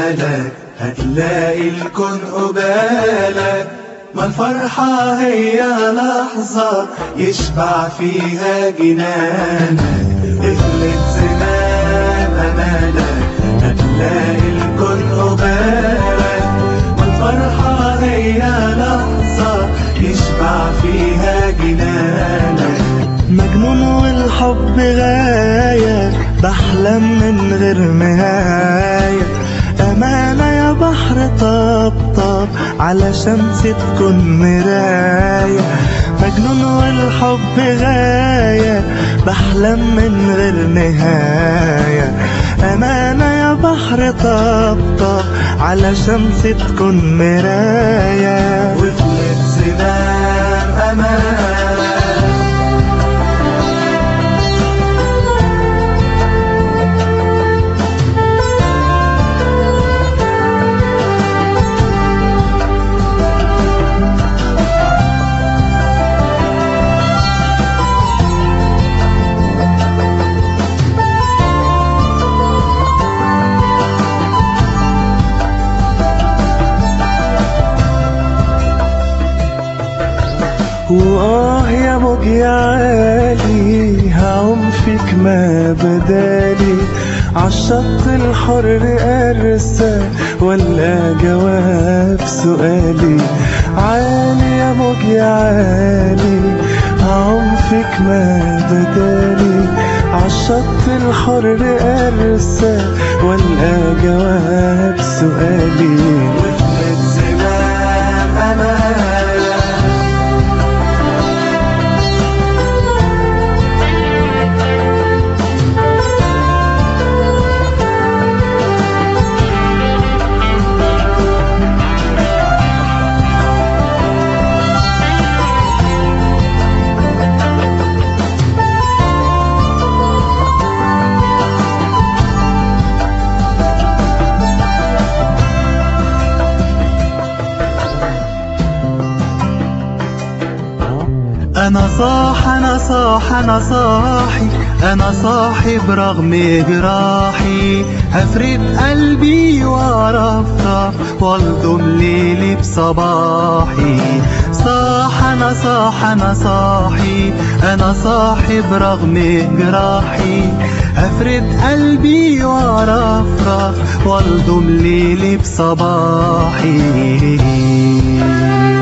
أمالك هتلاقي الكون قبالك ما الفرحة هي لحظة يشبع فيها جنانك اخلق زمان أمالك هتلاقي الكون قبالك ما الفرحة هي لحظة يشبع فيها جنانك مجنون والحب غاية بحلم من غير نهاية أمانة يا بحر طبطب على شمس تكون مراية مجنون والحب غاية بحلم من غير نهاية أمانة يا بحر طبطب على شمس تكون مراية وفلت زمان أمالك وآه يا موج يا عالي هعوم فيك ما بدالي عالشط الحر أرسى ولا جواب سؤالي عالي يا موج يا عالي هعوم فيك ما بدالي عالشط الحر أرسى ولا جواب سؤالي وفلت زمان أمالك أنا صاح أنا صاح أنا صاحي أنا صاحي برغم جراحي هفرد قلبي وأرفرف والضم ليلي بصباحي صاح أنا صاح أنا صاحي أنا صاحي برغم جراحي هفرد قلبي وأرفرف والضم ليلي بصباحي